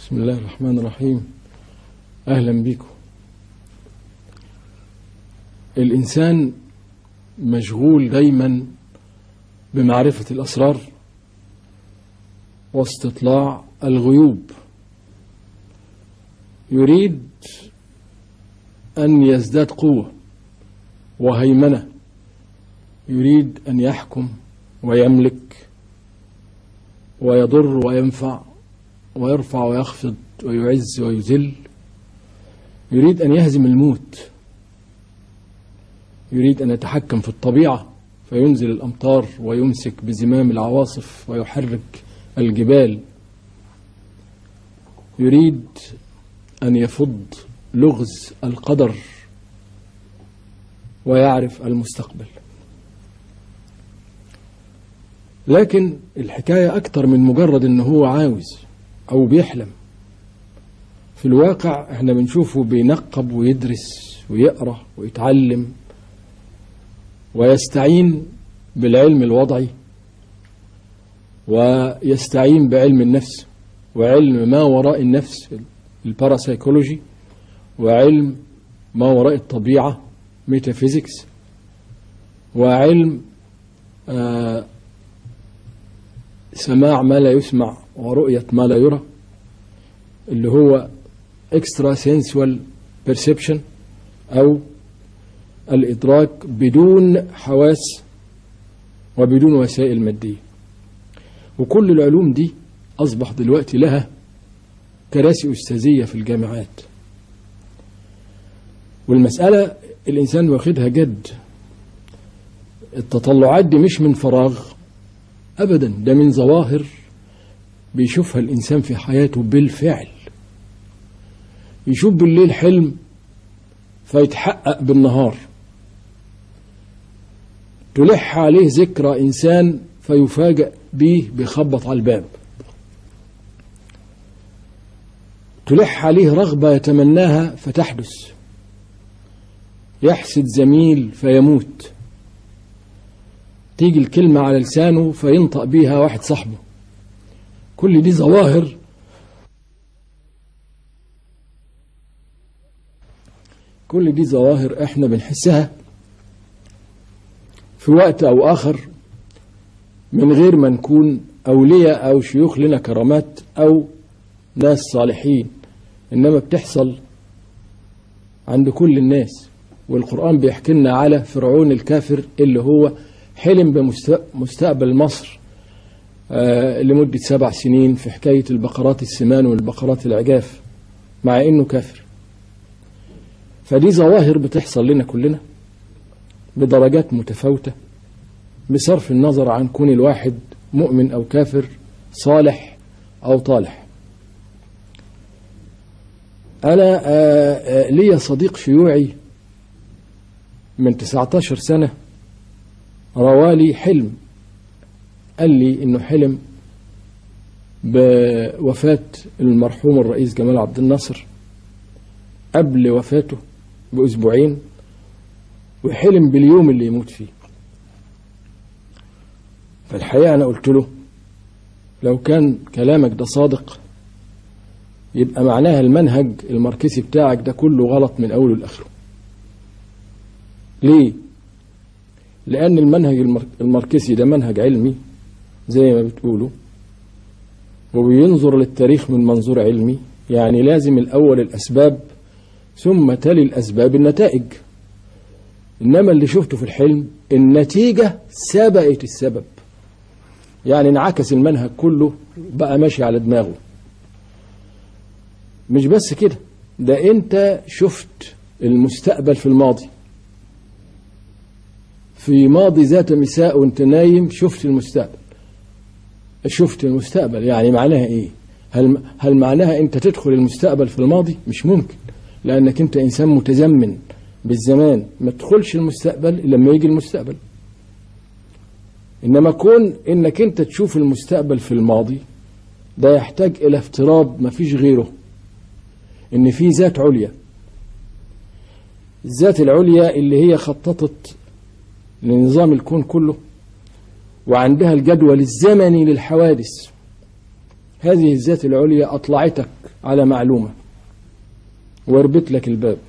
بسم الله الرحمن الرحيم أهلا بكم الإنسان مشغول دايما بمعرفة الأسرار واستطلاع الغيوب يريد أن يزداد قوة وهيمنة يريد أن يحكم ويملك ويضر وينفع ويرفع ويخفض ويعز ويذل يريد أن يهزم الموت يريد أن يتحكم في الطبيعة فينزل الأمطار ويمسك بزمام العواصف ويحرك الجبال يريد أن يفض لغز القدر ويعرف المستقبل لكن الحكاية أكتر من مجرد أنه هو عاوز أو بيحلم في الواقع احنا بنشوفه بينقب ويدرس ويقرأ ويتعلم ويستعين بالعلم الوضعي ويستعين بعلم النفس وعلم ما وراء النفس الباراسايكولوجي وعلم ما وراء الطبيعة ميتافيزيكس وعلم آه سماع ما لا يسمع ورؤية ما لا يرى اللي هو extra sensual perception أو الإدراك بدون حواس وبدون وسائل مادية وكل العلوم دي أصبح دلوقتي لها كراسي أستاذية في الجامعات والمسألة الإنسان واخدها جد التطلعات دي مش من فراغ أبدا ده من ظواهر بيشوفها الإنسان في حياته بالفعل يشوف بالليل حلم فيتحقق بالنهار تلح عليه ذكرى إنسان فيفاجأ به بيخبط على الباب تلح عليه رغبة يتمناها فتحدث يحسد زميل فيموت تيجي الكلمة على لسانه فينطق بيها واحد صاحبه كل دي ظواهر كل دي ظواهر احنا بنحسها في وقت او اخر من غير ما نكون اولياء او شيوخ لنا كرامات او ناس صالحين انما بتحصل عند كل الناس والقرآن بيحكي لنا على فرعون الكافر اللي هو حلم بمستقبل مصر آه لمدة سبع سنين في حكاية البقرات السمان والبقرات العجاف مع انه كافر فدي ظواهر بتحصل لنا كلنا بدرجات متفاوتة بصرف النظر عن كون الواحد مؤمن أو كافر صالح أو طالح أنا لي صديق شيوعي من 19 سنة روالي حلم قال لي إنه حلم بوفاة المرحوم الرئيس جمال عبد الناصر قبل وفاته بأسبوعين وحلم باليوم اللي يموت فيه فالحقيقة أنا قلت له لو كان كلامك ده صادق يبقى معناها المنهج الماركسي بتاعك ده كله غلط من أوله لآخره ليه؟ لأن المنهج الماركسي ده منهج علمي زي ما بتقولوا وبينظر للتاريخ من منظور علمي يعني لازم الأول الأسباب ثم تلي الأسباب النتائج إنما اللي شفته في الحلم النتيجة سبقت السبب يعني انعكس المنهج كله بقى ماشي على دماغه مش بس كده ده انت شفت المستقبل في الماضي في ماضي ذات مساء وانت نايم شفت المستقبل شفت المستقبل يعني معناها ايه هل, هل معناها انت تدخل المستقبل في الماضي مش ممكن لانك انت انسان متزمن بالزمان ما تدخلش المستقبل لما يجي المستقبل انما كون انك انت تشوف المستقبل في الماضي ده يحتاج الى افتراض ما فيش غيره ان في ذات عليا الذات العليا اللي هي خططت لنظام الكون كله وعندها الجدول الزمني للحوادث هذه الذات العليا أطلعتك على معلومة واربط لك الباب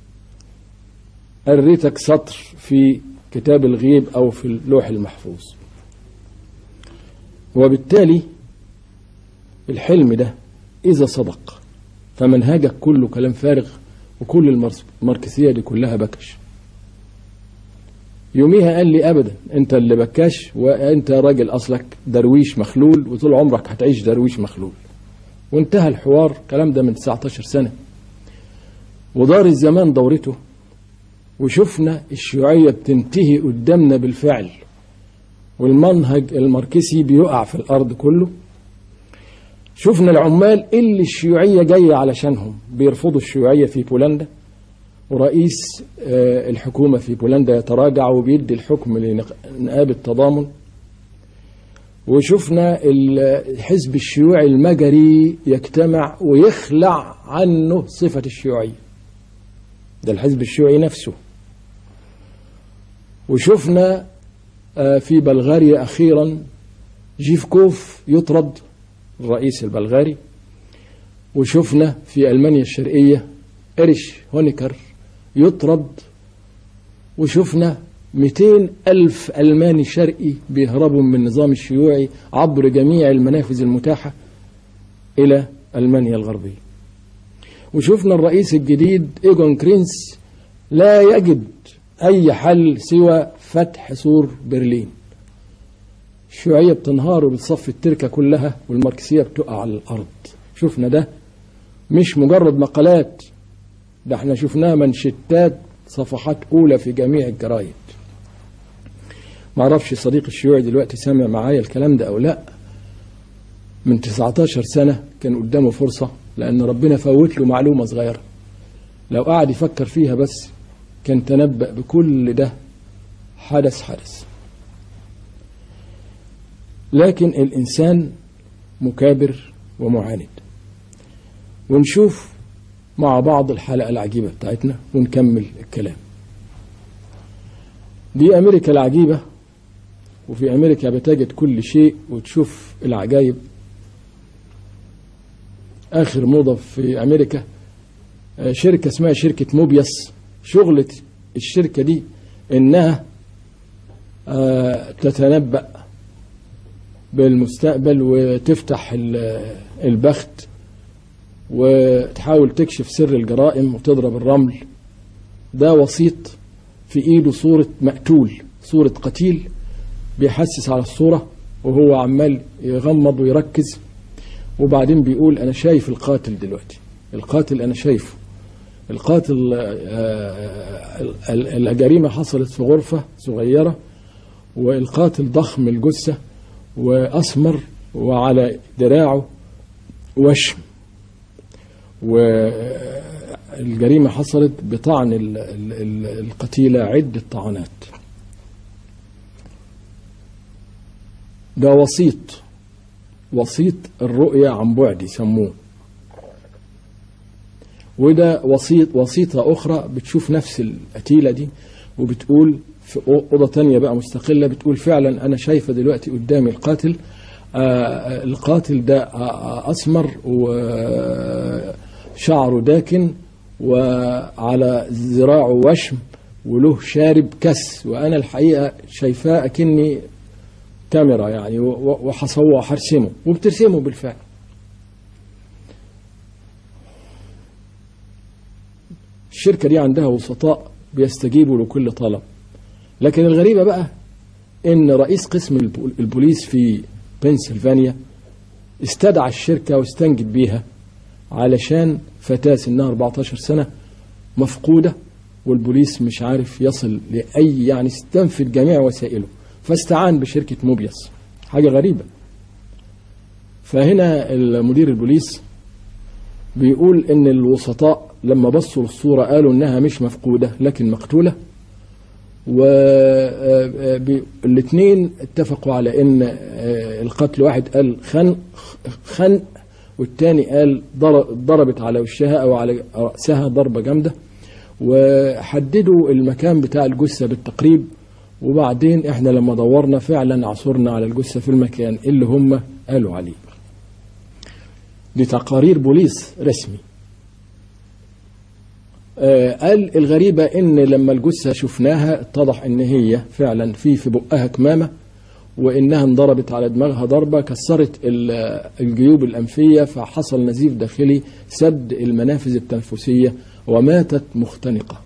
قريتك سطر في كتاب الغيب أو في اللوح المحفوظ وبالتالي الحلم ده إذا صدق فمنهجك كله كلام فارغ وكل الماركسية دي كلها بكش يوميها قال لي أبدا أنت اللي بكاش وأنت راجل أصلك درويش مخلول وطول عمرك هتعيش درويش مخلول وانتهى الحوار الكلام ده من 19 سنة ودار الزمان دورته وشفنا الشيوعية بتنتهي قدامنا بالفعل والمنهج الماركسي بيقع في الأرض كله شفنا العمال اللي الشيوعية جاية علشانهم بيرفضوا الشيوعية في بولندا ورئيس الحكومة في بولندا يتراجع وبيدي الحكم لنقابة التضامن وشفنا الحزب الشيوعي المجري يجتمع ويخلع عنه صفة الشيوعية ده الحزب الشيوعي نفسه وشفنا في بلغاريا أخيرا جيفكوف يطرد الرئيس البلغاري وشفنا في ألمانيا الشرقية إريش هونيكر يطرد وشفنا 200 ألف ألماني شرقي بيهربوا من النظام الشيوعي عبر جميع المنافذ المتاحة إلى ألمانيا الغربية وشفنا الرئيس الجديد إيجون كرينس لا يجد أي حل سوى فتح سور برلين الشيوعية بتنهار وبتصفي التركة كلها والماركسية بتقع على الأرض شفنا ده مش مجرد مقالات ده احنا شفناها منشتات صفحات أولى في جميع الجرايد ما اعرفش صديق الشيوعي دلوقتي سامع معايا الكلام ده أو لا من 19 سنة كان قدامه فرصة لأن ربنا فوت له معلومة صغيرة لو قعد يفكر فيها بس كان تنبأ بكل ده حدث حدث لكن الإنسان مكابر ومعاند ونشوف مع بعض الحلقة العجيبة بتاعتنا ونكمل الكلام دي أمريكا العجيبة وفي أمريكا بتجد كل شيء وتشوف العجائب آخر موضة في أمريكا شركة اسمها شركة موبيس شغلة الشركة دي إنها تتنبأ بالمستقبل وتفتح البخت وتحاول تكشف سر الجرائم وتضرب الرمل ده وسيط في ايده صورة مقتول صورة قتيل بيحسس على الصورة وهو عمال يغمض ويركز وبعدين بيقول انا شايف القاتل دلوقتي القاتل انا شايفه القاتل الجريمة حصلت في غرفة صغيرة والقاتل ضخم الجثة وأسمر وعلى دراعه وشم والجريمة حصلت بطعن القتيلة عدة طعنات ده وسيط وسيط الرؤية عن بعد يسموه وده وسيط وسيطة أخرى بتشوف نفس القتيلة دي وبتقول في أوضة تانية بقى مستقلة بتقول فعلا أنا شايفة دلوقتي قدامي القاتل آه القاتل ده آه أسمر وشعره داكن وعلى ذراعه وشم وله شارب كس وأنا الحقيقة شايفاه أكني كاميرا يعني وحصوه حرسمه وبترسمه بالفعل الشركة دي عندها وسطاء بيستجيبوا لكل طلب لكن الغريبة بقى ان رئيس قسم البوليس في بنسلفانيا استدعى الشركة واستنجد بيها علشان فتاة سنها 14 سنة مفقودة والبوليس مش عارف يصل لأي يعني استنفد جميع وسائله فاستعان بشركة موبيس حاجة غريبة فهنا المدير البوليس بيقول ان الوسطاء لما بصوا للصورة قالوا انها مش مفقودة لكن مقتولة والاثنين اتفقوا على ان القتل واحد قال خنق خنق والتاني قال ضربت على وشها او على رأسها ضربة جامدة وحددوا المكان بتاع الجثة بالتقريب وبعدين احنا لما دورنا فعلا عثرنا على الجثة في المكان اللي هم قالوا عليه دي تقارير بوليس رسمي آه، قال الغريبة إن لما الجثة شفناها اتضح إن هي فعلا في في بقها كمامة وإنها انضربت على دماغها ضربة كسرت ال- الجيوب الأنفية فحصل نزيف داخلي سد المنافذ التنفسية وماتت مختنقة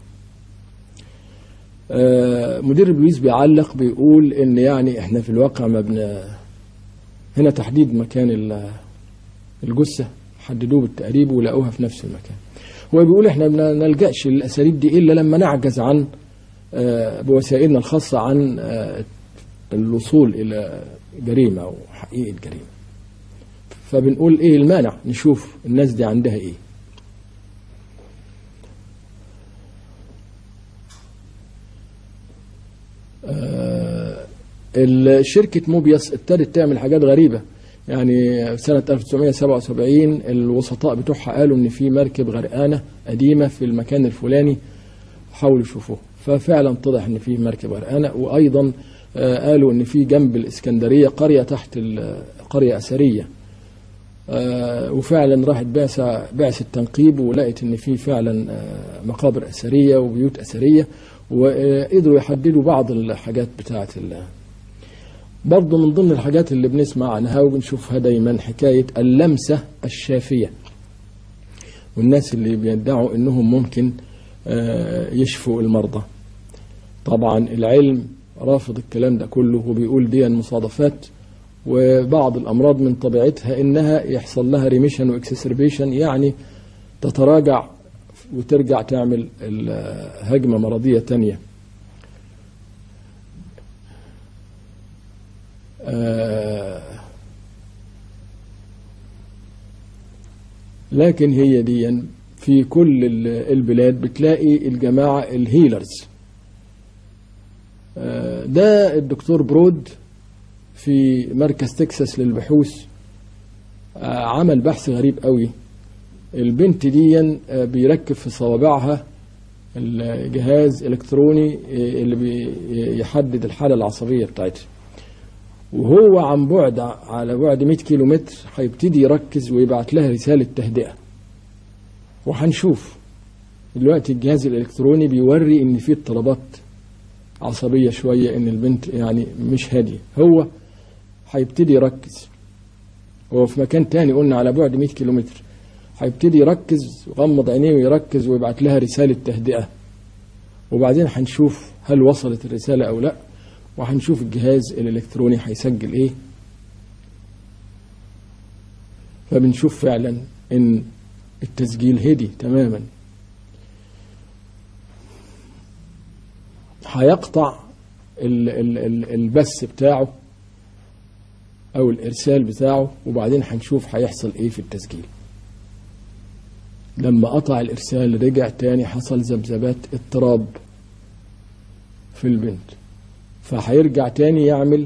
آه، مدير البوليس بيعلق بيقول إن يعني إحنا في الواقع ما بن هنا تحديد مكان ال- الجثة حددوه بالتقريب ولقوها في نفس المكان هو بيقول احنا ما نلجأش للأساليب دي إلا لما نعجز عن آه، بوسائلنا الخاصة عن آه، الوصول إلى جريمة أو حقيقة جريمة فبنقول إيه المانع نشوف الناس دي عندها إيه آه، الشركة موبياس ابتدت تعمل حاجات غريبة يعني سنة 1977 الوسطاء بتوعها قالوا إن في مركب غرقانة قديمة في المكان الفلاني حاولوا يشوفوه ففعلا اتضح إن في مركب غرقانة وأيضا آه، قالوا إن في جنب الإسكندرية قرية تحت ال- قرية أثرية آه، وفعلا راحت بعثة بعثة تنقيب ولقت إن في فعلا آه، مقابر أثرية وبيوت أثرية وقدروا يحددوا بعض الحاجات بتاعة ال- برضه من ضمن الحاجات اللي بنسمع عنها وبنشوفها دايما حكاية اللمسة الشافية والناس اللي بيدعوا انهم ممكن آه، يشفوا المرضى طبعا العلم رافض الكلام ده كله وبيقول دي مصادفات وبعض الامراض من طبيعتها انها يحصل لها ريميشن واكسسربيشن يعني تتراجع وترجع تعمل ال- هجمة مرضية تانية آه، لكن هي دي في كل ال- البلاد بتلاقي الجماعة الهيلرز آه، ده الدكتور برود في مركز تكساس للبحوث آه، عمل بحث غريب قوي البنت دي آه، بيركب في صوابعها الجهاز الكتروني آه، اللي بيحدد الحالة العصبية بتاعتها وهو عن بعد على بعد 100 كيلو متر هيبتدي يركز ويبعت لها رسالة تهدئة وهنشوف دلوقتي الجهاز الإلكتروني بيوري إن في اضطرابات عصبية شوية إن البنت يعني مش هادية هو هيبتدي يركز هو في مكان تاني قلنا على بعد 100 كيلو متر هيبتدي يركز ويغمض عينيه ويركز ويبعت لها رسالة تهدئة وبعدين هنشوف هل وصلت الرسالة أو لأ وهنشوف الجهاز الإلكتروني هيسجل إيه فبنشوف فعلا إن التسجيل هدي تماما هيقطع ال- ال- ال- البث بتاعه أو الإرسال بتاعه وبعدين هنشوف هيحصل إيه في التسجيل لما قطع الإرسال رجع تاني حصل ذبذبات اضطراب في البنت فهيرجع تاني يعمل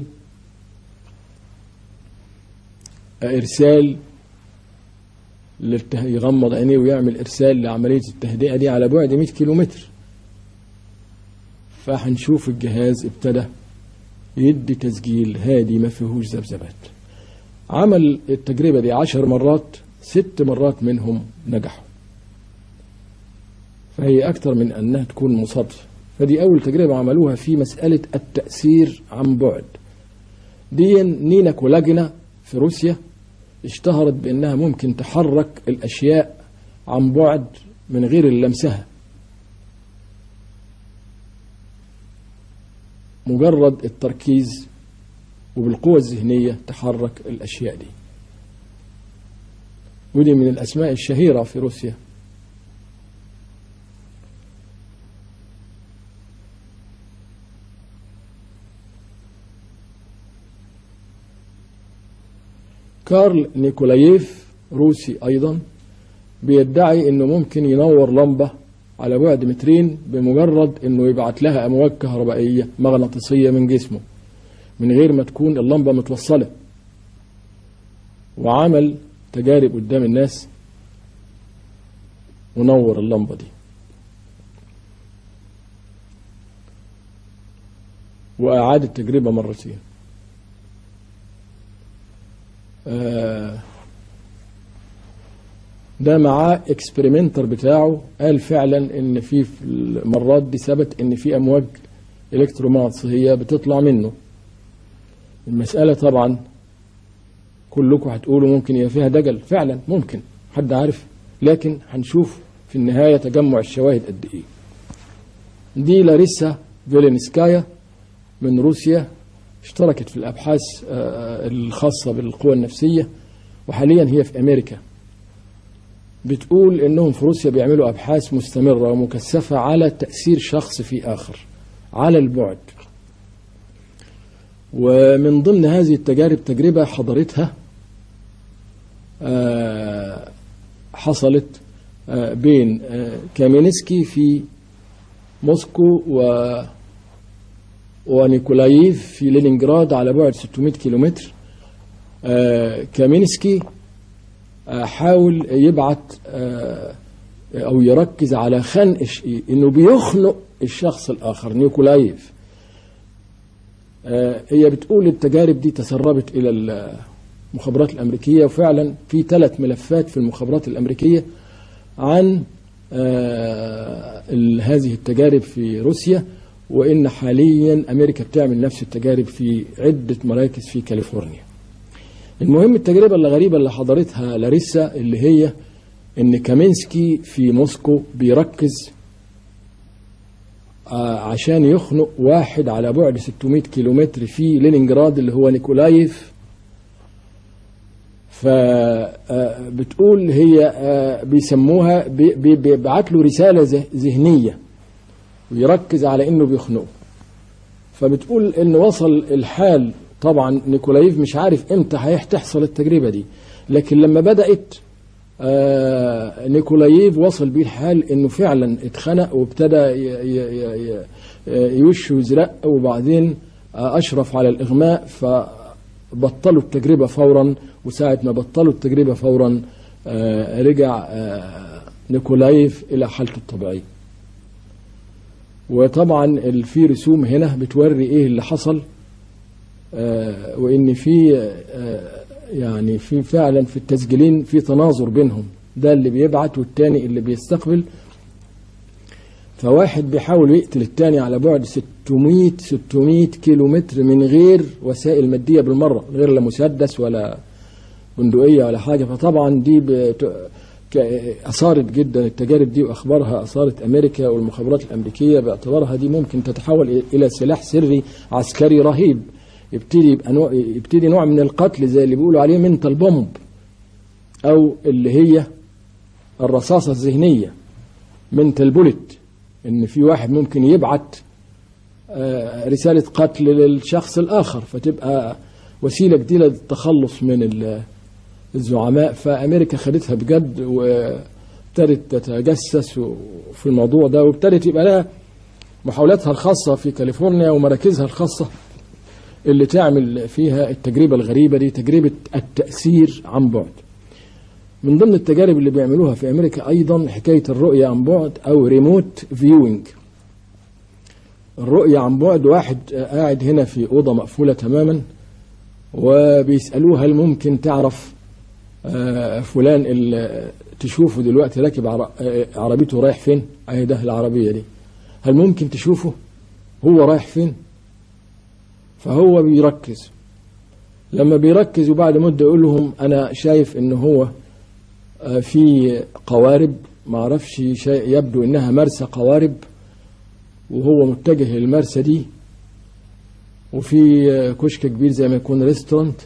إرسال للته... يغمض عينيه ويعمل إرسال لعملية التهدئة دي على بعد 100 كيلو متر فهنشوف الجهاز ابتدى يدي تسجيل هادي ما فيهوش ذبذبات عمل التجربة دي عشر مرات ست مرات منهم نجحوا فهي أكثر من أنها تكون مصادفة فدي أول تجربة عملوها في مسألة التأثير عن بعد دي نينا كولاجنا في روسيا اشتهرت بأنها ممكن تحرك الأشياء عن بعد من غير لمسها مجرد التركيز وبالقوة الذهنية تحرك الأشياء دي ودي من الأسماء الشهيرة في روسيا كارل نيكولاييف روسي أيضا بيدعي أنه ممكن ينور لمبة على بعد مترين بمجرد أنه يبعت لها أمواج كهربائية مغناطيسية من جسمه من غير ما تكون اللمبة متوصلة وعمل تجارب قدام الناس ونور اللمبة دي وأعاد التجربة مرتين آه ده معاه اكسبيرمنتر بتاعه قال فعلا ان في في المرات دي ثبت ان في امواج الكترومغناطيسيه بتطلع منه المساله طبعا كلكم هتقولوا ممكن يبقى فيها دجل فعلا ممكن حد عارف لكن هنشوف في النهايه تجمع الشواهد قد ايه دي لاريسا فيلينسكايا من روسيا اشتركت في الابحاث آه، الخاصه بالقوى النفسيه وحاليا هي في امريكا بتقول انهم في روسيا بيعملوا ابحاث مستمره ومكثفه على تاثير شخص في اخر على البعد ومن ضمن هذه التجارب تجربه حضرتها آه، حصلت آه، بين آه، كامينسكي في موسكو و ونيكولاييف في لينينجراد على بعد 600 كيلومتر آه، كامينسكي آه، حاول يبعت آه، او يركز على خنق ش- انه بيخنق الشخص الاخر نيكولايف آه، هي بتقول التجارب دي تسربت الى المخابرات الامريكيه وفعلا في ثلاث ملفات في المخابرات الامريكيه عن آه، ال- هذه التجارب في روسيا وان حاليا امريكا بتعمل نفس التجارب في عده مراكز في كاليفورنيا. المهم التجربه الغريبه اللي حضرتها لاريسا اللي هي ان كامينسكي في موسكو بيركز آه، عشان يخنق واحد على بعد 600 كيلومتر في لينينجراد اللي هو نيكولايف فبتقول هي آه، بيسموها بي- بي- بيبعت له رسالة ذه- ذهنية ويركز على انه بيخنقه فبتقول ان وصل الحال طبعا نيكولايف مش عارف امتى هتحصل التجربة دي لكن لما بدأت آه، نيكولايف وصل بيه الحال انه فعلا اتخنق وابتدى ي- ي- ي- ي- يوشه يزرق وبعدين آه، اشرف على الاغماء فبطلوا التجربه فورا وساعه ما بطلوا التجربه فورا آه، رجع آه، نيكولايف الى حالته الطبيعيه وطبعا ال- في رسوم هنا بتوري ايه اللي حصل آه، وان في آه، يعني في فعلا في التسجيلين في تناظر بينهم ده اللي بيبعت والتاني اللي بيستقبل فواحد بيحاول يقتل التاني على بعد 600 600 كيلو متر من غير وسائل ماديه بالمره من غير لا مسدس ولا بندقيه ولا حاجه فطبعا دي بت... ك- اثارت جدا التجارب دي واخبارها اثارت امريكا والمخابرات الامريكيه باعتبارها دي ممكن تتحول الى سلاح سري عسكري رهيب يبتدي يبقى نوع يبتدي نوع من القتل زي اللي بيقولوا عليه منتال بومب او اللي هي الرصاصه الذهنيه منتال بوليت ان في واحد ممكن يبعت آه، رساله قتل للشخص الاخر فتبقى وسيله جديده للتخلص من ال- الزعماء فامريكا خدتها بجد وابتدت تتجسس في الموضوع ده وابتدت يبقى لها محاولاتها الخاصه في كاليفورنيا ومراكزها الخاصه اللي تعمل فيها التجربه الغريبه دي تجربه التاثير عن بعد. من ضمن التجارب اللي بيعملوها في امريكا ايضا حكايه الرؤيه عن بعد او ريموت فيوينج. الرؤيه عن بعد واحد قاعد هنا في اوضه مقفوله تماما وبيسالوه هل ممكن تعرف آه، فلان اللي تشوفه دلوقتي راكب عر- آه، عربيته رايح فين؟ اهي ده العربيه دي. هل ممكن تشوفه هو رايح فين؟ فهو بيركز لما بيركز وبعد مدة يقول لهم أنا شايف إن هو آه، في قوارب معرفش شيء يبدو إنها مرسى قوارب وهو متجه للمرسى دي وفي آه، كشك كبير زي ما يكون ريستورانت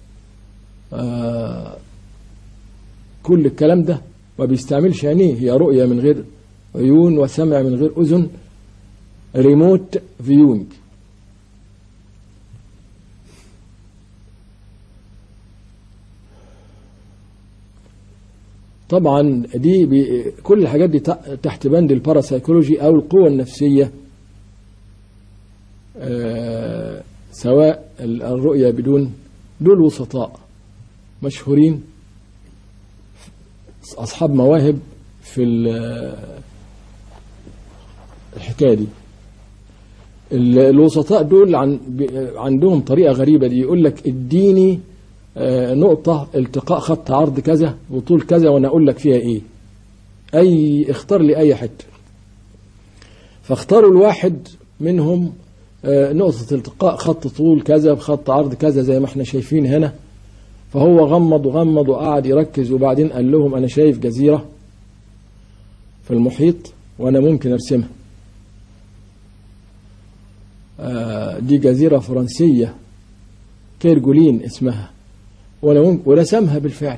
آه، كل الكلام ده ما بيستعملش عينيه هي رؤية من غير عيون وسمع من غير أذن ريموت فيوينج طبعا دي بي كل الحاجات دي تح- تحت بند الباراسايكولوجي او القوة النفسية آه، سواء ال- الرؤية بدون دول وسطاء مشهورين اصحاب مواهب في ال- الحكايه دي ال- الوسطاء دول عن بي- عندهم طريقه غريبه دي يقول لك اديني آه، نقطة التقاء خط عرض كذا وطول كذا وأنا أقول لك فيها إيه أي اختار لي أي حتة فاختاروا الواحد منهم آه، نقطة التقاء خط طول كذا بخط عرض كذا زي ما احنا شايفين هنا فهو غمض وغمض وقعد يركز وبعدين قال لهم أنا شايف جزيرة في المحيط وأنا ممكن أرسمها آه، دي جزيرة فرنسية كيرجولين اسمها وأنا ممكن ورسمها بالفعل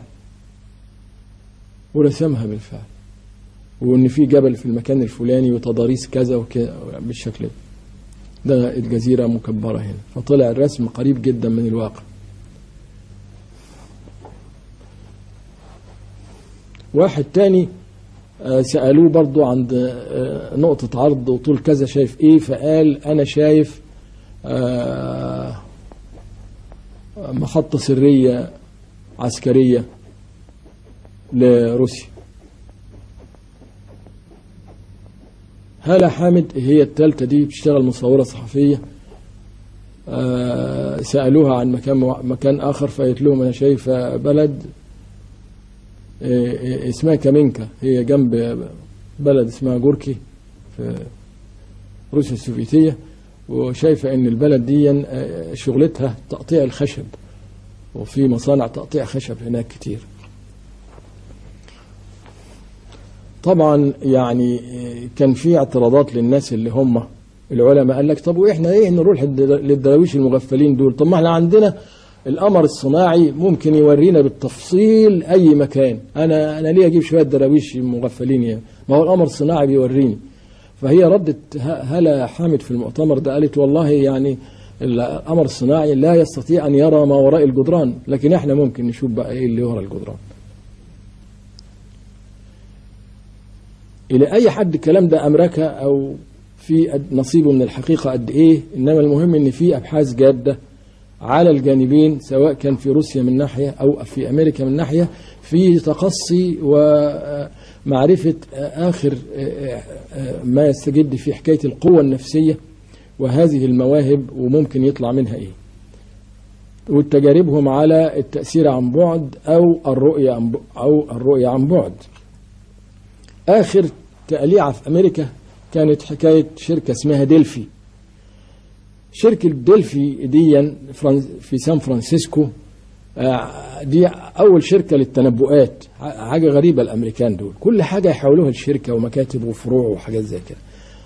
ورسمها بالفعل وإن في جبل في المكان الفلاني وتضاريس كذا وكذا بالشكل ده ده الجزيرة مكبرة هنا فطلع الرسم قريب جدا من الواقع واحد تاني آه، سألوه برضو عند آه، نقطة عرض وطول كذا شايف ايه فقال انا شايف آه، محطة سرية عسكرية لروسيا هالة حامد هي الثالثة دي بتشتغل مصورة صحفية آه، سألوها عن مكان مكان آخر فقالت لهم أنا شايفة بلد آه، آه، اسمها كامينكا هي جنب بلد اسمها جوركي في روسيا السوفيتية وشايفة إن البلد دي آه، شغلتها تقطيع الخشب وفي مصانع تقطيع خشب هناك كتير طبعا يعني كان في اعتراضات للناس اللي هم العلماء قال لك طب واحنا ايه نروح للد- للدراويش المغفلين دول طب ما احنا عندنا القمر الصناعي ممكن يورينا بالتفصيل اي مكان انا انا ليه اجيب شويه دراويش مغفلين يعني ما هو القمر الصناعي بيوريني فهي ردت ه- هلا حامد في المؤتمر ده قالت والله يعني القمر الصناعي لا يستطيع ان يرى ما وراء الجدران لكن احنا ممكن نشوف بقى ايه اللي وراء الجدران إلى أي حد الكلام ده أمريكا أو في قد- نصيبه من الحقيقة قد إيه إنما المهم إن في أبحاث جادة على الجانبين سواء كان في روسيا من ناحية أو في أمريكا من ناحية في تقصي ومعرفة آخر ما يستجد في حكاية القوة النفسية وهذه المواهب وممكن يطلع منها إيه وتجاربهم على التأثير عن بعد أو الرؤية عن ب- أو الرؤية عن بعد آخر تقليعة في أمريكا كانت حكاية شركة اسمها ديلفي شركة ديلفي دي فران- في سان فرانسيسكو آه، دي أول شركة للتنبؤات ح- حاجة غريبة الأمريكان دول كل حاجة يحولوها لشركة ومكاتب وفروع وحاجات زي كده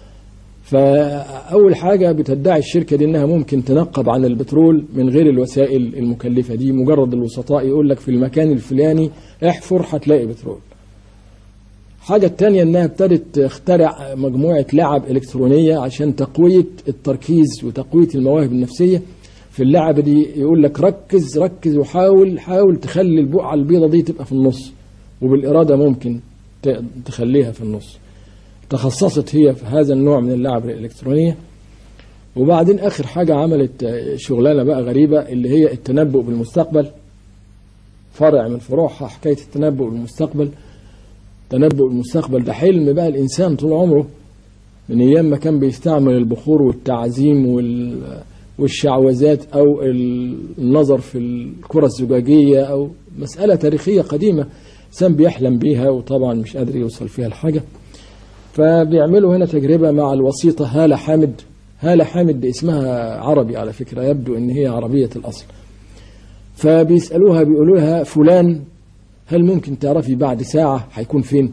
فأول حاجة بتدعي الشركة دي إنها ممكن تنقب عن البترول من غير الوسائل المكلفة دي مجرد الوسطاء يقول لك في المكان الفلاني احفر هتلاقي بترول حاجة التانية انها ابتدت تخترع مجموعة لعب الكترونية عشان تقوية التركيز وتقوية المواهب النفسية في اللعبة دي يقول لك ركز ركز وحاول حاول تخلي البقعة البيضة دي تبقى في النص وبالإرادة ممكن ت- تخليها في النص تخصصت هي في هذا النوع من اللعب الإلكترونية وبعدين آخر حاجة عملت آه، شغلانة بقى غريبة اللي هي التنبؤ بالمستقبل فرع من فروعها حكاية التنبؤ بالمستقبل تنبؤ المستقبل ده حلم بقى الإنسان طول عمره من أيام ما كان بيستعمل البخور والتعزيم وال والشعوذات أو النظر في الكرة الزجاجية أو مسألة تاريخية قديمة إنسان بيحلم بيها وطبعا مش قادر يوصل فيها الحاجة فبيعملوا هنا تجربة مع الوسيطة هالة حامد هالة حامد دي اسمها عربي على فكرة يبدو إن هي عربية الأصل فبيسألوها بيقولوا لها فلان هل ممكن تعرفي بعد ساعة هيكون فين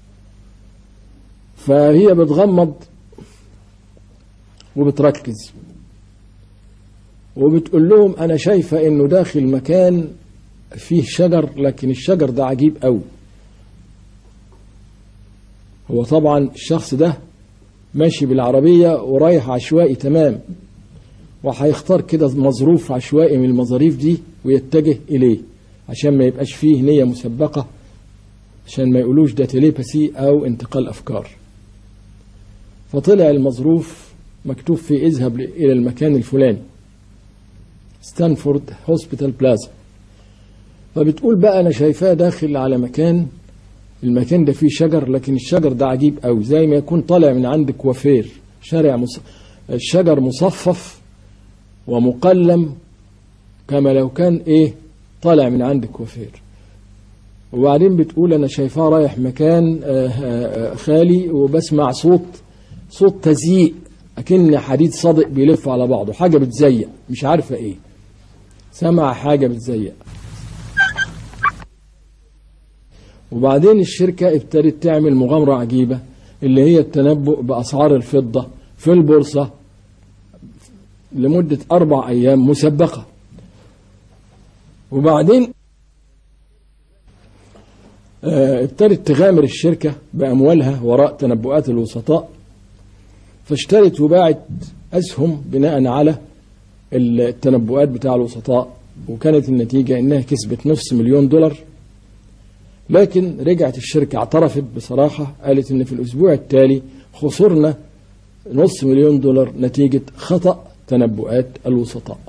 فهي بتغمض وبتركز وبتقول لهم أنا شايفة إنه داخل مكان فيه شجر لكن الشجر ده عجيب قوي هو طبعا الشخص ده ماشي بالعربية ورايح عشوائي تمام وهيختار كده مظروف عشوائي من المظاريف دي ويتجه إليه عشان ما يبقاش فيه نية مسبقة عشان ما يقولوش ده تليباسي أو انتقال أفكار فطلع المظروف مكتوب فيه اذهب إلى المكان الفلاني ستانفورد هوسبيتال بلازا فبتقول بقى أنا شايفاه داخل على مكان المكان ده فيه شجر لكن الشجر ده عجيب قوي زي ما يكون طالع من عند كوافير شارع مص... الشجر مصفف ومقلم كما لو كان ايه طالع من عند الكوافير وبعدين بتقول انا شايفاه رايح مكان آه، آه، آه، خالي وبسمع صوت صوت تزييق اكن حديد صادق بيلف على بعضه حاجه بتزيق مش عارفه ايه سمع حاجه بتزيق وبعدين الشركه ابتدت تعمل مغامره عجيبه اللي هي التنبؤ باسعار الفضه في البورصه لمده اربع ايام مسبقه وبعدين آه، ابتدت تغامر الشركة بأموالها وراء تنبؤات الوسطاء فاشترت وباعت أسهم بناء على التنبؤات بتاع الوسطاء وكانت النتيجة إنها كسبت نصف مليون دولار لكن رجعت الشركة اعترفت بصراحة قالت إن في الأسبوع التالي خسرنا نصف مليون دولار نتيجة خطأ تنبؤات الوسطاء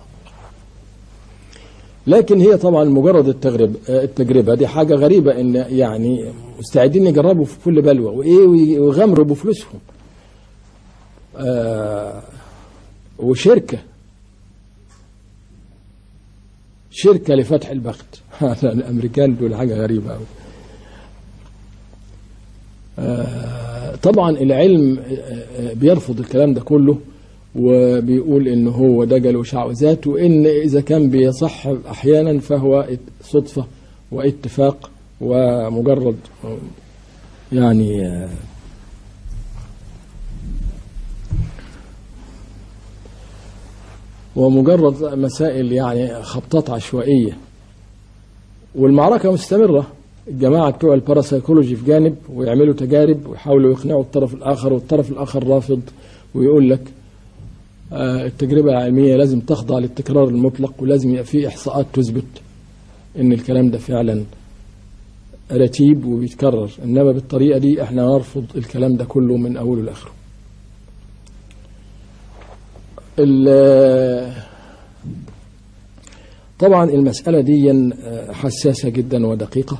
لكن هي طبعا مجرد التجربة التجربة دي حاجة غريبة ان يعني مستعدين يجربوا في كل بلوى وايه ويغامروا بفلوسهم آه وشركة شركة لفتح البخت الامريكان دول حاجة غريبة قوي آه طبعا العلم آه، بيرفض الكلام ده كله وبيقول ان هو دجل وشعوذات وان اذا كان بيصح احيانا فهو صدفه واتفاق ومجرد يعني آه، ومجرد مسائل يعني خبطات عشوائيه والمعركه مستمره الجماعه بتوع الباراسايكولوجي في جانب ويعملوا تجارب ويحاولوا يقنعوا الطرف الاخر والطرف الاخر رافض ويقول لك آه، التجربة العلمية لازم تخضع للتكرار المطلق ولازم يبقى في إحصاءات تثبت إن الكلام ده فعلا رتيب وبيتكرر إنما بالطريقة دي إحنا نرفض الكلام ده كله من أوله لآخره ال- طبعا المسألة دي آه، حساسة جدا ودقيقة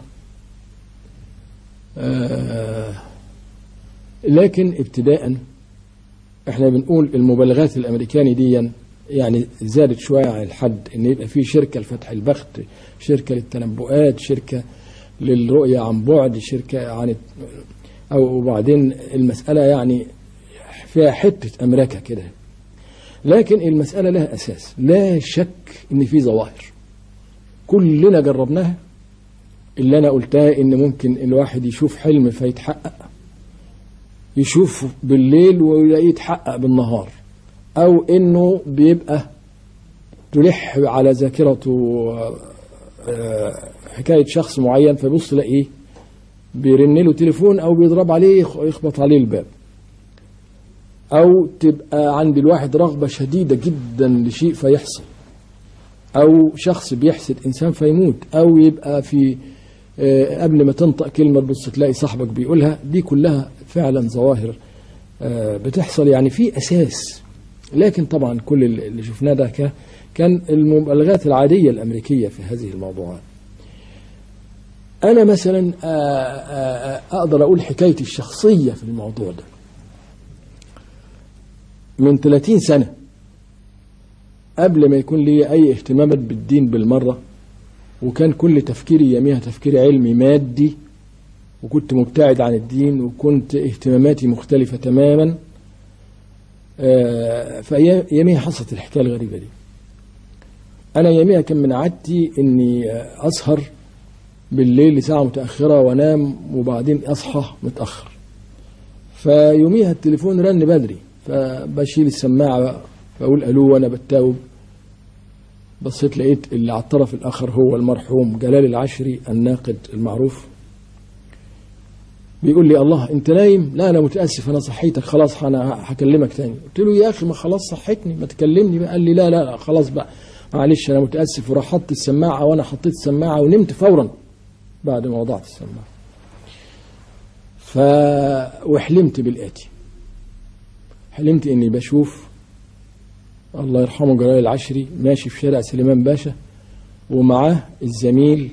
آه، لكن ابتداءً احنا بنقول المبالغات الامريكاني دي يعني زادت شويه عن الحد ان يبقى في شركه لفتح البخت شركه للتنبؤات شركه للرؤيه عن بعد شركه عن او وبعدين المساله يعني فيها حته امريكا كده لكن المساله لها اساس لا شك ان في ظواهر كلنا جربناها اللي انا قلتها ان ممكن الواحد يشوف حلم فيتحقق يشوف بالليل ويلاقيه يتحقق بالنهار او انه بيبقى تلح على ذاكرته آه، حكايه شخص معين فيبص يلاقيه بيرن له تليفون او بيضرب عليه يخ- يخبط عليه الباب او تبقى عند الواحد رغبه شديده جدا لشيء فيحصل او شخص بيحسد انسان فيموت او يبقى في آه، قبل ما تنطق كلمه تبص تلاقي صاحبك بيقولها دي كلها فعلا ظواهر آه، بتحصل يعني في اساس لكن طبعا كل اللي شفناه ده كا- كان المبالغات العاديه الامريكيه في هذه الموضوعات انا مثلا آه، آه، آه، اقدر اقول حكايتي الشخصيه في الموضوع ده من 30 سنه قبل ما يكون لي اي اهتمامات بالدين بالمره وكان كل تفكيري يوميها تفكير علمي مادي وكنت مبتعد عن الدين وكنت اهتماماتي مختلفة تماما آه، فيوميها حصلت الحكاية الغريبة دي أنا يوميها كان من عادتي إني آه، أسهر بالليل لساعة متأخرة وأنام وبعدين أصحى متأخر فيوميها التليفون رن بدري فبشيل السماعة بقول ألو وأنا بتاوب بصيت لقيت اللي على الطرف الآخر هو المرحوم جلال العشري الناقد المعروف بيقول لي الله انت نايم لا انا متاسف انا صحيتك خلاص انا هكلمك تاني قلت له يا اخي ما خلاص صحتني ما تكلمني بقى قال لي لا لا, لا خلاص بقى معلش انا متاسف وراح حط السماعه وانا حطيت السماعه ونمت فورا بعد ما وضعت السماعه ف وحلمت بالاتي حلمت اني بشوف الله يرحمه جلال العشري ماشي في شارع سليمان باشا ومعاه الزميل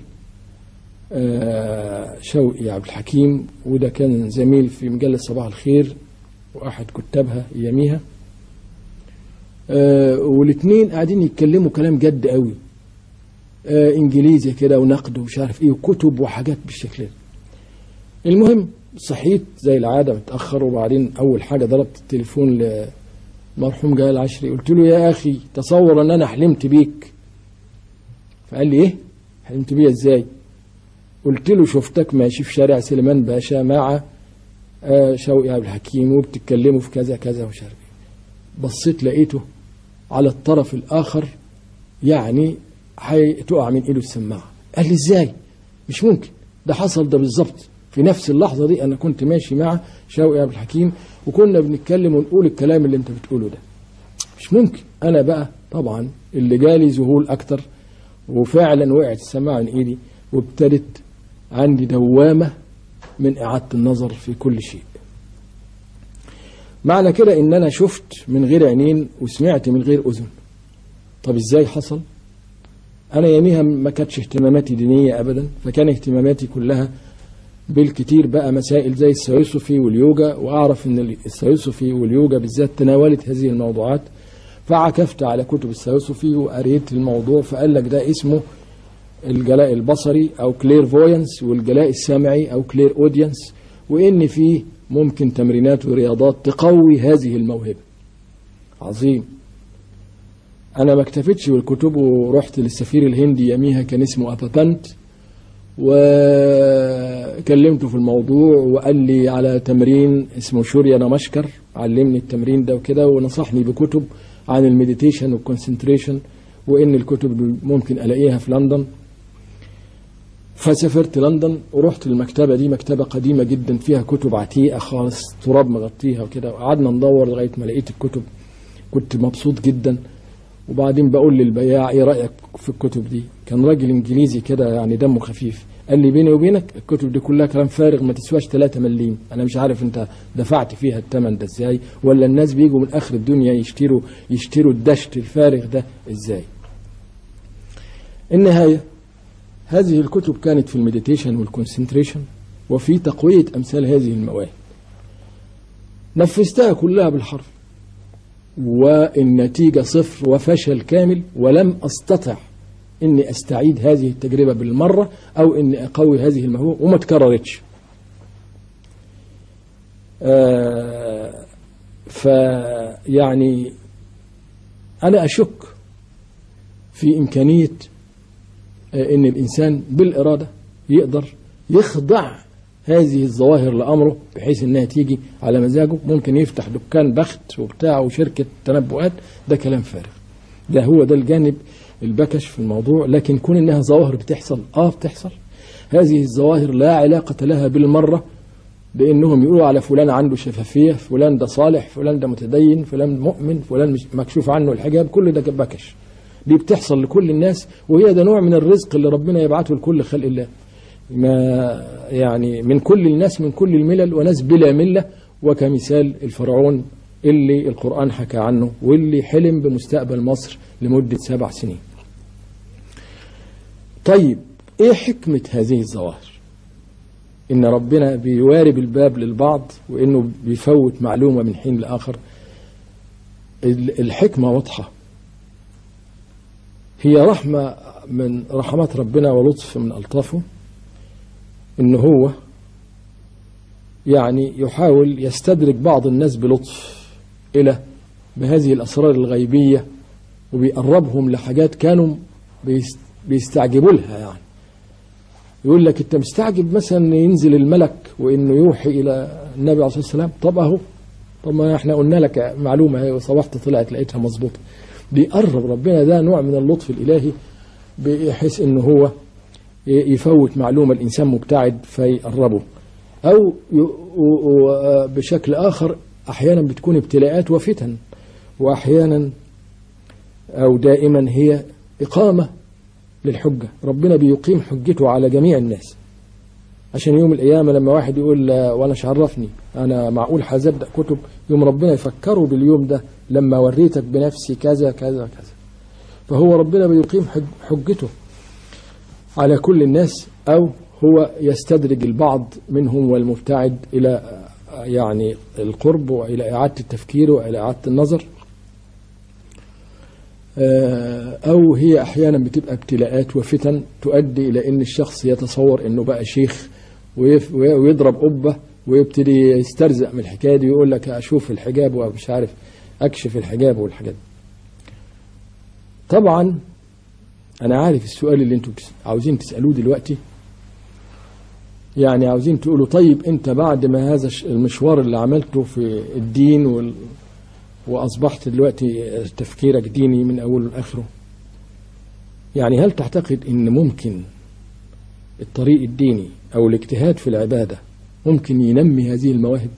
آه، شوقي عبد الحكيم وده كان زميل في مجلة صباح الخير وأحد كتابها أياميها آه، والاثنين قاعدين يتكلموا كلام جد قوي آه انجليزي كده ونقد ومش عارف ايه وكتب وحاجات بالشكل ده المهم صحيت زي العاده متاخر وبعدين اول حاجه ضربت التليفون لمرحوم جلال العشري قلت له يا اخي تصور ان انا حلمت بيك فقال لي ايه حلمت بيا ازاي قلت له شفتك ماشي في شارع سليمان باشا مع آه شوقي عبد الحكيم وبتتكلموا في كذا كذا ومش عارف ايه بصيت لقيته على الطرف الاخر يعني هتقع من ايده السماعه قال لي ازاي مش ممكن ده حصل ده بالظبط في نفس اللحظه دي انا كنت ماشي مع شوقي عبد الحكيم وكنا بنتكلم ونقول الكلام اللي انت بتقوله ده مش ممكن انا بقى طبعا اللي جالي ذهول اكتر وفعلا وقعت السماعه من ايدي وابتدت عندي دوامه من اعاده النظر في كل شيء معنى كده ان انا شفت من غير عينين وسمعت من غير اذن طب ازاي حصل انا يوميها ما كانتش اهتماماتي دينيه ابدا فكان اهتماماتي كلها بالكتير بقى مسائل زي السيوسفي واليوجا واعرف ان السيوسفي واليوجا بالذات تناولت هذه الموضوعات فعكفت على كتب السيوسفي وقريت الموضوع فقال لك ده اسمه الجلاء البصري او كلير فوينس والجلاء السمعي او كلير اودينس وان فيه ممكن تمرينات ورياضات تقوي هذه الموهبه عظيم انا ما اكتفيتش بالكتب ورحت للسفير الهندي يميها كان اسمه ابابانت وكلمته في الموضوع وقال لي على تمرين اسمه شوريا نمشكر علمني التمرين ده وكده ونصحني بكتب عن المديتيشن والكونسنتريشن وان الكتب ممكن الاقيها في لندن فسافرت لندن ورحت المكتبه دي مكتبه قديمه جدا فيها كتب عتيقه خالص تراب مغطيها وكده وقعدنا ندور لغايه ما لقيت الكتب كنت مبسوط جدا وبعدين بقول للبياع ايه رايك في الكتب دي كان راجل انجليزي كده يعني دمه خفيف قال لي بيني وبينك الكتب دي كلها كلام فارغ ما تسواش 3 مليم انا مش عارف انت دفعت فيها الثمن ده ازاي ولا الناس بيجوا من اخر الدنيا يشتروا يشتروا الدشت الفارغ ده ازاي النهايه هذه الكتب كانت في المديتيشن والكونسنتريشن وفي تقويه امثال هذه المواهب نفذتها كلها بالحرف والنتيجة صفر وفشل كامل ولم أستطع أني أستعيد هذه التجربة بالمرة أو أني أقوي هذه الموهبة وما تكررتش آه فيعني أنا أشك في إمكانية آه أن الإنسان بالإرادة يقدر يخضع هذه الظواهر لأمره بحيث أنها تيجي على مزاجه ممكن يفتح دكان بخت وبتاع وشركة تنبؤات ده كلام فارغ ده هو ده الجانب البكش في الموضوع لكن كون انها ظواهر بتحصل اه بتحصل هذه الظواهر لا علاقة لها بالمرة بانهم يقولوا على فلان عنده شفافية فلان ده صالح فلان ده متدين فلان مؤمن فلان مش مكشوف عنه الحجاب كل ده بكش دي بتحصل لكل الناس وهي ده نوع من الرزق اللي ربنا يبعثه لكل خلق الله ما يعني من كل الناس من كل الملل وناس بلا ملة وكمثال الفرعون اللي القرآن حكى عنه واللي حلم بمستقبل مصر لمدة سبع سنين طيب ايه حكمة هذه الظواهر ان ربنا بيوارب الباب للبعض وانه بيفوت معلومة من حين لآخر الحكمة واضحة هي رحمة من رحمات ربنا ولطف من ألطافه ان هو يعني يحاول يستدرك بعض الناس بلطف الى بهذه الاسرار الغيبيه وبيقربهم لحاجات كانوا بيستعجبوا لها يعني يقول لك انت مستعجب مثلا ينزل الملك وانه يوحي الى النبي عليه الصلاه والسلام طب اهو طب ما احنا قلنا لك معلومه هي وصبحت طلعت لقيتها مظبوطه بيقرب ربنا ده نوع من اللطف الالهي بحيث انه هو يفوت معلومة الإنسان مبتعد فيقربه أو بشكل آخر أحيانا بتكون ابتلاءات وفتن وأحيانا أو دائما هي إقامة للحجة ربنا بيقيم حجته على جميع الناس عشان يوم القيامة لما واحد يقول وأنا عرفني أنا معقول هصدق كتب يوم ربنا يفكروا باليوم ده لما وريتك بنفسي كذا كذا كذا فهو ربنا بيقيم حجته على كل الناس أو هو يستدرج البعض منهم والمبتعد إلى يعني القرب وإلى إعادة التفكير وإلى إعادة النظر آه، أو هي أحيانا بتبقى ابتلاءات وفتن تؤدي إلى أن الشخص يتصور أنه بقى شيخ ويف- ويضرب قبة ويبتدي يسترزق من الحكاية دي ويقول لك أشوف الحجاب ومش عارف أكشف الحجاب والحاجات دي. طبعا أنا عارف السؤال اللي أنتم بتس- عاوزين تسألوه دلوقتي يعني عاوزين تقولوا طيب أنت بعد ما هذا الش- المشوار اللي عملته في الدين وال وأصبحت دلوقتي تفكيرك ديني من أوله لآخره يعني هل تعتقد أن ممكن الطريق الديني أو الاجتهاد في العبادة ممكن ينمي هذه المواهب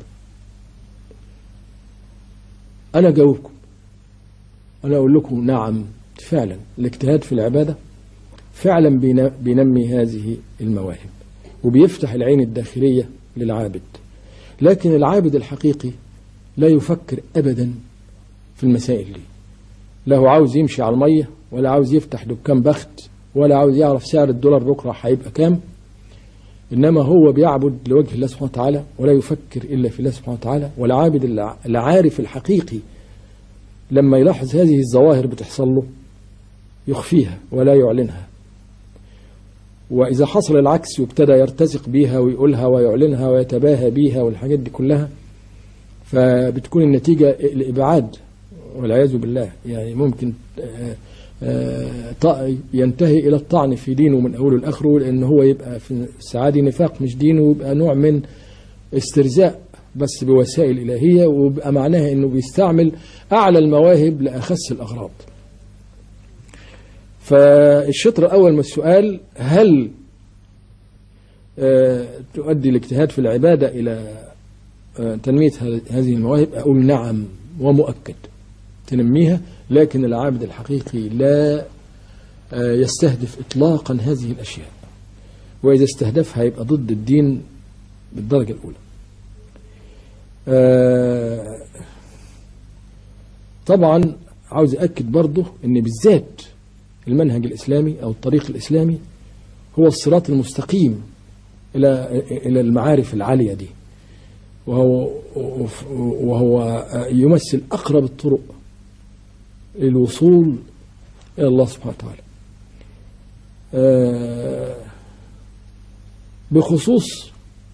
أنا أجاوبكم أنا أقول لكم نعم فعلا الاجتهاد في العبادة فعلا بينا- بينمي هذه المواهب وبيفتح العين الداخلية للعابد لكن العابد الحقيقي لا يفكر أبدا في المسائل دي لا هو عاوز يمشي على المية ولا عاوز يفتح دكان بخت ولا عاوز يعرف سعر الدولار بكرة هيبقى كام إنما هو بيعبد لوجه الله سبحانه وتعالى ولا يفكر إلا في الله سبحانه وتعالى والعابد الع- العارف الحقيقي لما يلاحظ هذه الظواهر بتحصل له يخفيها ولا يعلنها وإذا حصل العكس وابتدى يرتزق بيها ويقولها ويعلنها ويتباهى بيها والحاجات دي كلها فبتكون النتيجة الإبعاد والعياذ بالله يعني ممكن آه، آه، ط- ينتهي إلى الطعن في دينه من أوله لآخره لأن هو يبقى في السعادة نفاق مش دينه ويبقى نوع من استرزاء بس بوسائل إلهية ويبقى معناها أنه بيستعمل أعلى المواهب لأخس الأغراض فالشطر الأول من السؤال هل آه، تؤدي الاجتهاد في العبادة إلى آه، تنمية ه- هذه المواهب أقول نعم ومؤكد تنميها لكن العابد الحقيقي لا آه، يستهدف إطلاقا هذه الأشياء وإذا استهدفها يبقى ضد الدين بالدرجة الأولى آه، طبعا عاوز أكد برضه أن بالذات المنهج الإسلامي أو الطريق الإسلامي هو الصراط المستقيم إلى إلى المعارف العالية دي وهو وهو يمثل أقرب الطرق للوصول إلى الله سبحانه وتعالى آه، بخصوص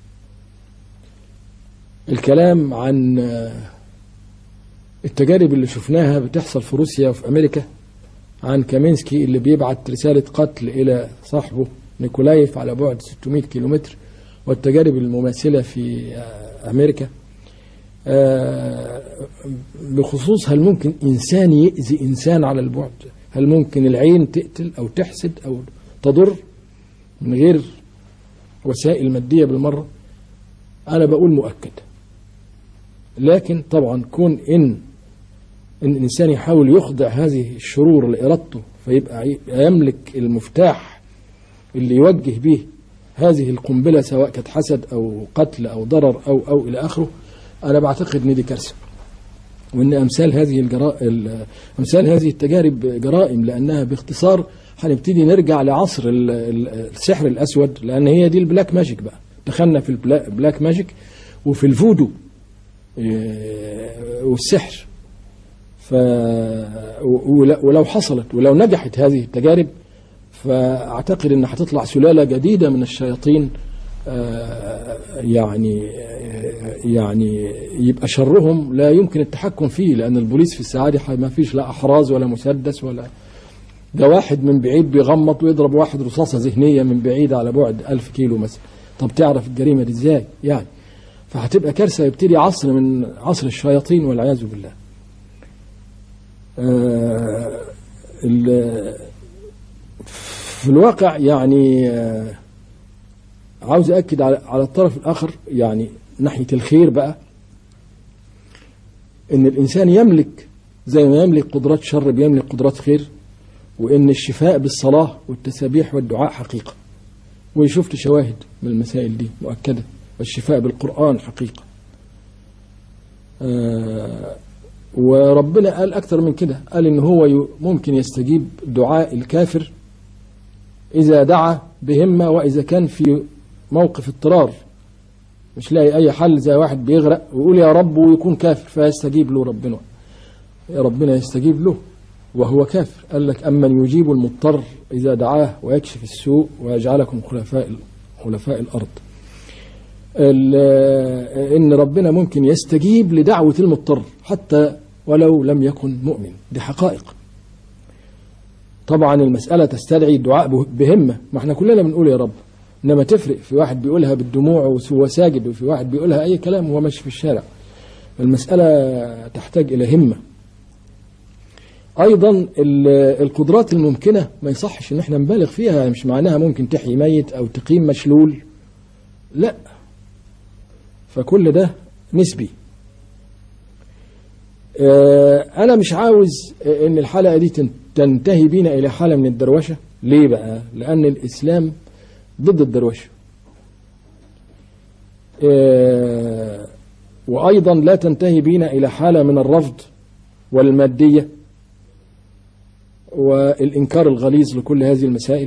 الكلام عن آه، التجارب اللي شفناها بتحصل في روسيا وفي أمريكا عن كامينسكي اللي بيبعت رسالة قتل إلى صاحبه نيكولايف على بعد 600 كيلومتر والتجارب المماثلة في آه، أمريكا آه، بخصوص هل ممكن إنسان يأذي إنسان على البعد هل ممكن العين تقتل أو تحسد أو تضر من غير وسائل مادية بالمرة أنا بقول مؤكد لكن طبعا كون إن إن الإنسان يحاول يخضع هذه الشرور لإرادته فيبقى ي- يملك المفتاح اللي يوجه به هذه القنبلة سواء كانت حسد أو قتل أو ضرر أو أو إلى آخره أنا بعتقد إن دي كارثة وإن أمثال هذه الجرا... ال- أمثال هذه التجارب جرائم لأنها باختصار هنبتدي نرجع لعصر ال- ال- السحر الأسود لأن هي دي البلاك ماجيك بقى دخلنا في البلاك ماجيك وفي الفودو إيه، والسحر ف ول- ولو حصلت ولو نجحت هذه التجارب فاعتقد ان هتطلع سلاله جديده من الشياطين آه، يعني آه، يعني يبقى شرهم لا يمكن التحكم فيه لان البوليس في السعاده ح- ما فيش لا احراز ولا مسدس ولا ده واحد من بعيد بيغمط ويضرب واحد رصاصه ذهنيه من بعيد على بعد ألف كيلو مثلا طب تعرف الجريمه دي ازاي يعني فهتبقى كارثه يبتدي عصر من عصر الشياطين والعياذ بالله آه، ال- في الواقع يعني آه، عاوز أكد على على الطرف الآخر يعني ناحية الخير بقى إن الإنسان يملك زي ما يملك قدرات شر بيملك قدرات خير وإن الشفاء بالصلاة والتسابيح والدعاء حقيقة وشفت شواهد من المسائل دي مؤكدة والشفاء بالقرآن حقيقة آه، وربنا قال أكثر من كده قال إن هو ي- ممكن يستجيب دعاء الكافر إذا دعا بهمة وإذا كان في موقف اضطرار مش لاقي أي حل زي واحد بيغرق ويقول يا رب ويكون كافر فيستجيب له ربنا يا ربنا يستجيب له وهو كافر قال لك أمن يجيب المضطر إذا دعاه ويكشف السوء ويجعلكم خلفاء خلفاء الأرض إن ربنا ممكن يستجيب لدعوة المضطر حتى ولو لم يكن مؤمن دي حقائق طبعا المسألة تستدعي الدعاء بهمة ما احنا كلنا بنقول يا رب انما تفرق في واحد بيقولها بالدموع وهو ساجد وفي واحد بيقولها اي كلام وهو ماشي في الشارع المسألة تحتاج الى همة ايضا القدرات الممكنة ما يصحش ان احنا نبالغ فيها يعني مش معناها ممكن تحيي ميت او تقيم مشلول لا فكل ده نسبي انا مش عاوز ان الحلقة دي تنتهي بينا الى حالة من الدروشة ليه بقى لان الاسلام ضد الدروشة وأيضا لا تنتهي بنا إلى حالة من الرفض والمادية والإنكار الغليظ لكل هذه المسائل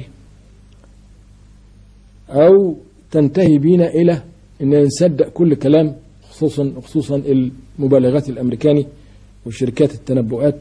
أو تنتهي بنا إلى أن نصدق كل كلام خصوصا خصوصا المبالغات الأمريكاني وشركات التنبؤات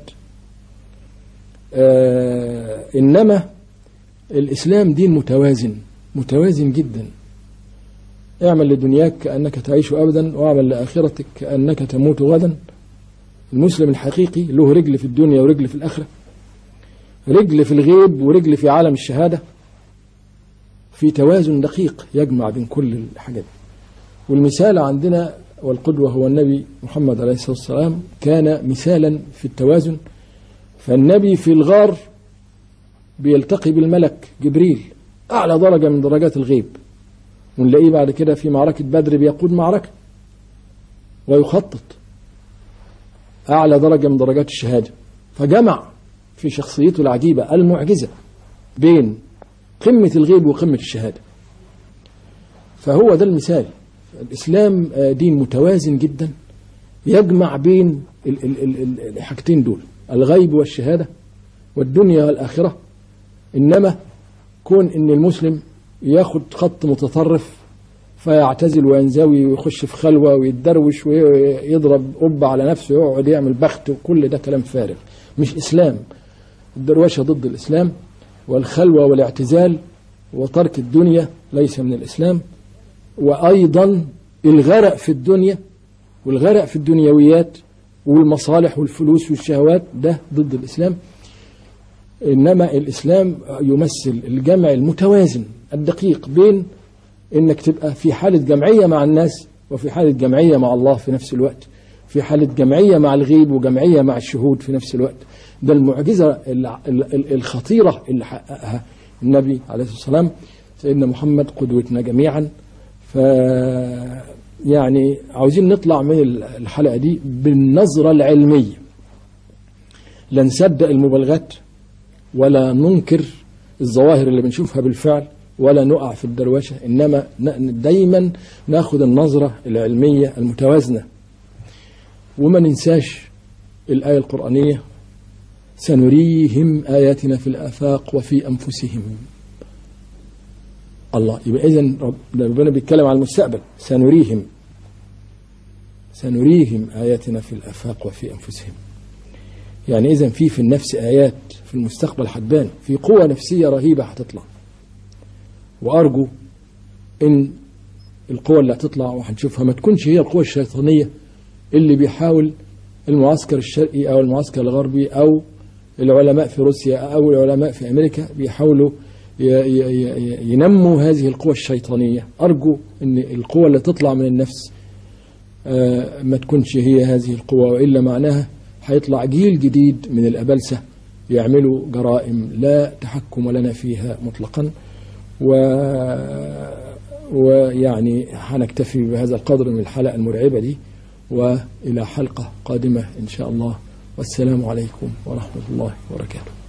إنما الإسلام دين متوازن متوازن جدا اعمل لدنياك كأنك تعيش أبدا واعمل لآخرتك كأنك تموت غدا المسلم الحقيقي له رجل في الدنيا ورجل في الآخرة رجل في الغيب ورجل في عالم الشهادة في توازن دقيق يجمع بين كل الحاجات والمثال عندنا والقدوة هو النبي محمد عليه الصلاة والسلام كان مثالا في التوازن فالنبي في الغار بيلتقي بالملك جبريل أعلى درجة من درجات الغيب ونلاقيه بعد كده في معركة بدر بيقود معركة ويخطط أعلى درجة من درجات الشهادة فجمع في شخصيته العجيبة المعجزة بين قمة الغيب وقمة الشهادة فهو ده المثال الإسلام دين متوازن جدا يجمع بين الحاجتين دول الغيب والشهادة والدنيا والآخرة إنما كون إن المسلم ياخد خط متطرف فيعتزل وينزوي ويخش في خلوة ويتدروش ويضرب قبة على نفسه ويقعد يعمل بخت وكل ده كلام فارغ مش إسلام الدروشة ضد الإسلام والخلوة والاعتزال وترك الدنيا ليس من الإسلام وأيضا الغرق في الدنيا والغرق في الدنيويات والمصالح والفلوس والشهوات ده ضد الإسلام إنما الإسلام يمثل الجمع المتوازن الدقيق بين إنك تبقى في حالة جمعية مع الناس وفي حالة جمعية مع الله في نفس الوقت في حالة جمعية مع الغيب وجمعية مع الشهود في نفس الوقت ده المعجزة الخطيرة اللي حققها النبي عليه الصلاة والسلام سيدنا محمد قدوتنا جميعا ف يعني عاوزين نطلع من الحلقة دي بالنظرة العلمية لا نصدق المبالغات ولا ننكر الظواهر اللي بنشوفها بالفعل ولا نقع في الدروشة إنما دايما ناخد النظرة العلمية المتوازنة وما ننساش الآية القرآنية سنريهم آياتنا في الآفاق وفي أنفسهم الله يبقى إذا ربنا بيتكلم عن المستقبل سنريهم سنريهم آياتنا في الآفاق وفي أنفسهم يعني إذا في في النفس آيات في المستقبل هتبان في قوة نفسية رهيبة هتطلع وأرجو إن القوة اللي هتطلع وهنشوفها ما تكونش هي القوة الشيطانية اللي بيحاول المعسكر الشرقي أو المعسكر الغربي أو العلماء في روسيا أو العلماء في أمريكا بيحاولوا ينموا هذه القوة الشيطانية أرجو أن القوة اللي تطلع من النفس ما تكونش هي هذه القوة وإلا معناها هيطلع جيل جديد من الأبلسة يعملوا جرائم لا تحكم لنا فيها مطلقا و ويعني هنكتفي بهذا القدر من الحلقة المرعبة دي وإلى حلقة قادمة إن شاء الله والسلام عليكم ورحمة الله وبركاته